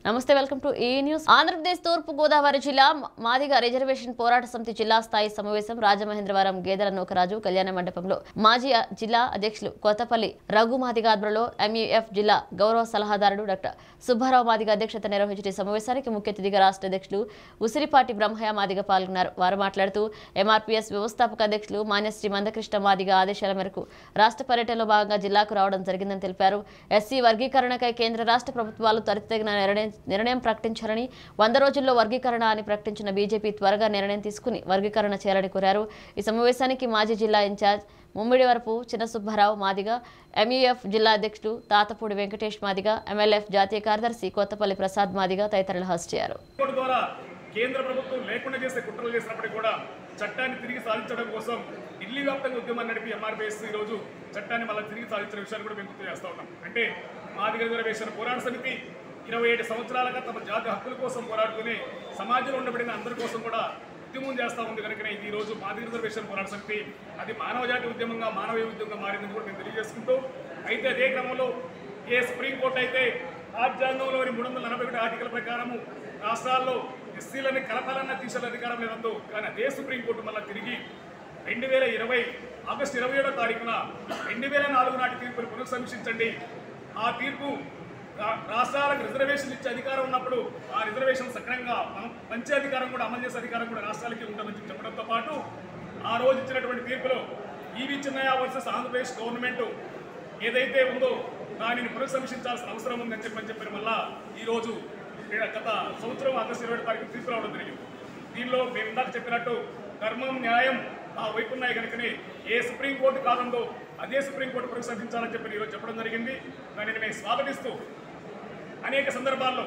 నమస్తే welcome to ఈ news Andhra Pradesh తూర్పు గోదావరి జిల్లా మాదిగ రిజర్వేషన్ పోరాట సమితి జిల్లా స్థాయి సమావేశం రాజమహేంద్రవరం గేదెల నూకరాజు కళ్యాణ మండపంలో మాజీ జిల్లా అధ్యక్షులు కొత్తపల్లి రఘు మాదిగ ఆధ్వర్యంలో ఎంఈఎఫ్ జిల్లా గౌరవ సలహాదారుడు డాక్టర్ సుబ్బారావు మాదిగ అధ్యక్షత నిర్వహించిన ఈ సమావేశానికి ముఖ్య అతిథిగా రాష్ట్ర అధ్యక్షులు ఉసిరిపాటి బ్రహ్మయ్య మాదిగ పాల్గొన్నారు వారు మాట్లాడుతూ ఎంఆర్పీఎస్ వ్యవస్థాపక అధ్యక్షులు మాన్యశ్రీ మందకృష్ణ మాదిగ ఆదేశాల మేరకు రాష్ట్ర పర్యటనలో భాగంగా జిల్లాకు రావడం జరిగిందని తెలిపారు ఎస్సీ వర్గీకరణకై కేంద్ర రాష్ట్ర ప్రభుత్వాలు త్వరితగిన నిర్ణయం నిర్ణయం ప్రకటించాలని వంద రోజుల్లో వర్గీకరణ అని ప్రకటించిన బీజేపీ త్వరగా నిర్ణయం తీసుకుని వర్గీకరణ చేయాలని కోరారు ఈ సమావేశానికి మాజీ జిల్లా ఇన్ఛార్జ్ ముమ్మిడి వరపు చిన్న సుబ్బారావు మాదిగ ఎంఈఎఫ్ జిల్లా అధ్యక్షుడు తాతపూడి వెంకటేష్ మాదిగ ఎంఎల్ఎఫ్ జాతీయ కార్యదర్శి కొత్తపల్లి ప్రసాద్ మాదిగ తదితరులు హాజరయ్యారు కోర్టు ద్వారా కేంద్ర ప్రభుత్వం లేకుండా చేసే కుట్రలు చేసినప్పటికీ కూడా చట్టాన్ని తిరిగి సాధించడం కోసం ఢిల్లీ వ్యాప్తంగా ఉద్యమాన్ని నడిపి ఎంఆర్పీఎస్ ఈ రోజు చట్టాన్ని మళ్ళీ తిరిగి సాధించిన విషయాన్ని కూడా మేము గుర్తు చేస్తా ఉన్నాం అంటే మాదిగ రిజర్వేషన్ పోరాట సమితి ఇరవై ఏడు సంవత్సరాలుగా తమ జాతి హక్కుల కోసం పోరాడుతూనే సమాజంలో ఉండబడిన అందరి కోసం కూడా ఉద్యమం చేస్తా ఉంది కనుకనే ఇది ఈ రోజు మాదిగ రిజర్వేషన్ పోరాట సమితి అది మానవ జాతి ఉద్యమంగా మానవీయ ఉద్యమంగా మారిందని కూడా మేము తెలియజేసుకుంటూ అయితే అదే క్రమంలో ఏ సుప్రీంకోర్టు అయితే రాజ్యాంగంలోని మూడు వందల నలభై ఒకటి ఆర్టికల్ ప్రకారము రాష్ట్రాల్లో ఎస్సీలని కలపాలన్న తీసేల అధికారం లేదందు కానీ అదే సుప్రీంకోర్టు మళ్ళీ తిరిగి రెండు వేల ఇరవై ఆగస్టు ఇరవై ఏడో తారీఖున రెండు వేల నాలుగు నాటి తీర్పుని పునఃసమీక్షించండి ఆ తీర్పు రా- రాష్ట్రాలకు రిజర్వేషన్ ఇచ్చే అధికారం ఉన్నప్పుడు ఆ రిజర్వేషన్ సక్రమంగా మనం పంచే అధికారం కూడా అమలు చేసే అధికారం కూడా రాష్ట్రాలకి ఉంటుందని చెప్పి చెప్పడంతో పాటు ఆ రోజు ఇచ్చినటువంటి తీర్పులో E V Chinnaiah versus Andhra Pradesh government ఏదైతే ఉందో దానిని పునఃసమీక్షించాల్సిన అవసరం ఉందని చెప్పని చెప్పిన వల్ల ఈరోజు ఇక్కడ గత సంవత్సరం ఆగస్టు ఇరవై తారీఖు తీర్పు రావడం జరిగింది దీనిలో మేము ఇందాక చెప్పినట్టు ధర్మం న్యాయం ఆ వైపు ఉన్నాయి కనుకనే ఏ సుప్రీంకోర్టు కాదందో అదే సుప్రీంకోర్టు పునఃసమీక్షించాలని చెప్పి ఈరోజు చెప్పడం జరిగింది దానిని మేము స్వాగతిస్తూ అనేక సందర్భాల్లో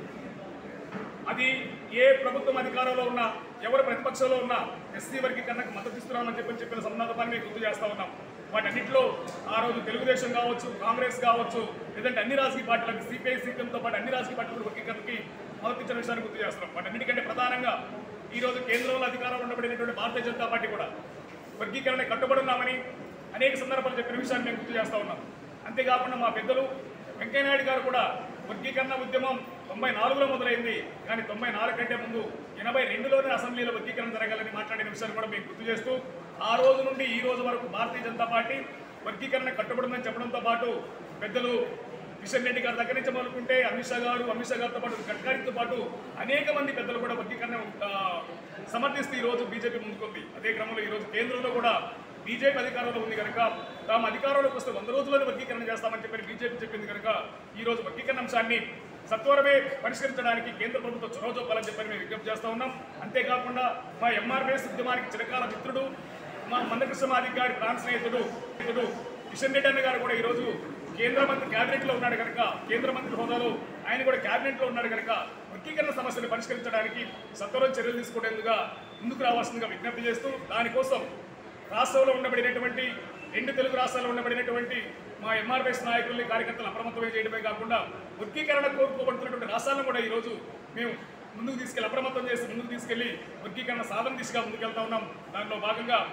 అది ఏ ప్రభుత్వం అధికారంలో ఉన్నా ఎవరు ప్రతిపక్షంలో ఉన్నా ఎస్సీ వర్గీకరణకు మద్దతు ఇస్తున్నామని చెప్పని చెప్పిన సందర్భాన్ని మేము గుర్తు చేస్తా ఉన్నాం వాటన్నిటిలో ఆ రోజు తెలుగుదేశం కావచ్చు కాంగ్రెస్ కావచ్చు లేదంటే అన్ని రాజకీయ పార్టీలకు సిపిఐ సిపిఎంతో పాటు అన్ని రాజకీయ పార్టీలు వర్గీకరణకి మద్దతు ఇచ్చిన విషయాన్ని గుర్తు చేస్తున్నాం వాటన్నిటికంటే ప్రధానంగా ఈ రోజు కేంద్రంలో అధికారంలో ఉండబడినటువంటి భారతీయ జనతా పార్టీ కూడా వర్గీకరణ కట్టుబడి ఉన్నామని అనేక సందర్భాలు చెప్పిన విషయాన్ని మేము గుర్తు చేస్తా ఉన్నాం అంతేకాకుండా మా పెద్దలు వెంకయ్యనాయుడు గారు కూడా వర్గీకరణ ఉద్యమం తొంభై నాలుగులో మొదలైంది కానీ తొంభై నాలుగు కంటే ముందు ఎనభై రెండులోనే అసెంబ్లీలో వర్గీకరణ జరగాలని మాట్లాడిన విషయాన్ని కూడా మేము గుర్తు చేస్తూ ఆ రోజు నుండి ఈ రోజు వరకు భారతీయ జనతా పార్టీ వర్గీకరణ కట్టుబడిందని చెప్పడంతో పాటు పెద్దలు కిషన్ రెడ్డి గారి దగ్గర నుంచి మొదలుకుంటే అమిత్ షా గారు అమిత్ షా గారితో పాటు గడ్కరీతో పాటు అనేక మంది పెద్దలు కూడా వర్గీకరణ ఆ, సమర్థిస్తూ ఈ రోజు బీజేపీ ముందుకుంది అదే క్రమంలో ఈ రోజు కేంద్రంలో కూడా బీజేపీ అధికారంలో ఉంది కనుక తాము అధికారంలోకి వస్తే వంద రోజుల్లోనే వర్గీకరణ చేస్తామని చెప్పి బీజేపీ చెప్పింది కనుక ఈ రోజు వర్గీకరణ అంశాన్ని సత్వరమే పరిష్కరించడానికి కేంద్ర ప్రభుత్వం చొరవ చూపాలని చెప్పని మేము విజ్ఞప్తి చేస్తా ఉన్నాం అంతేకాకుండా మా ఎంఆర్పీఎస్ ఉద్యమానికి చిరకాల మిత్రుడు మా మందకృష్ణ మాదిక్ గారి ప్రాణ స్నేహితుడు స్నేహితుడు కిషన్ రెడ్డి అన్న గారు కూడా ఈరోజు కేంద్ర మంత్రి క్యాబినెట్ లో ఉన్నాడు కనుక కేంద్ర మంత్రి హోదాలో ఆయన కూడా క్యాబినెట్ లో ఉన్నాడు కనుక వర్గీకరణ సమస్యను పరిష్కరించడానికి సత్వరం చర్యలు తీసుకునేందుగా ముందుకు రావాల్సిందిగా విజ్ఞప్తి చేస్తూ దానికోసం రాష్ట్రంలో ఉండబడినటువంటి రెండు తెలుగు రాష్ట్రాల్లో ఉండబడినటువంటి మా ఎంఆర్ఎస్ నాయకుల్ని కార్యకర్తలు అప్రమత్తమే చేయడమే కాకుండా వర్గీకరణ కోరుకోబడుతున్నటువంటి రాష్ట్రాలను కూడా ఈరోజు మేము ముందుకు తీసుకెళ్లి అప్రమత్తం చేసి ముందుకు తీసుకెళ్లి వర్గీకరణ సాధన దిశగా ముందుకెళ్తా ఉన్నాం దానిలో భాగంగా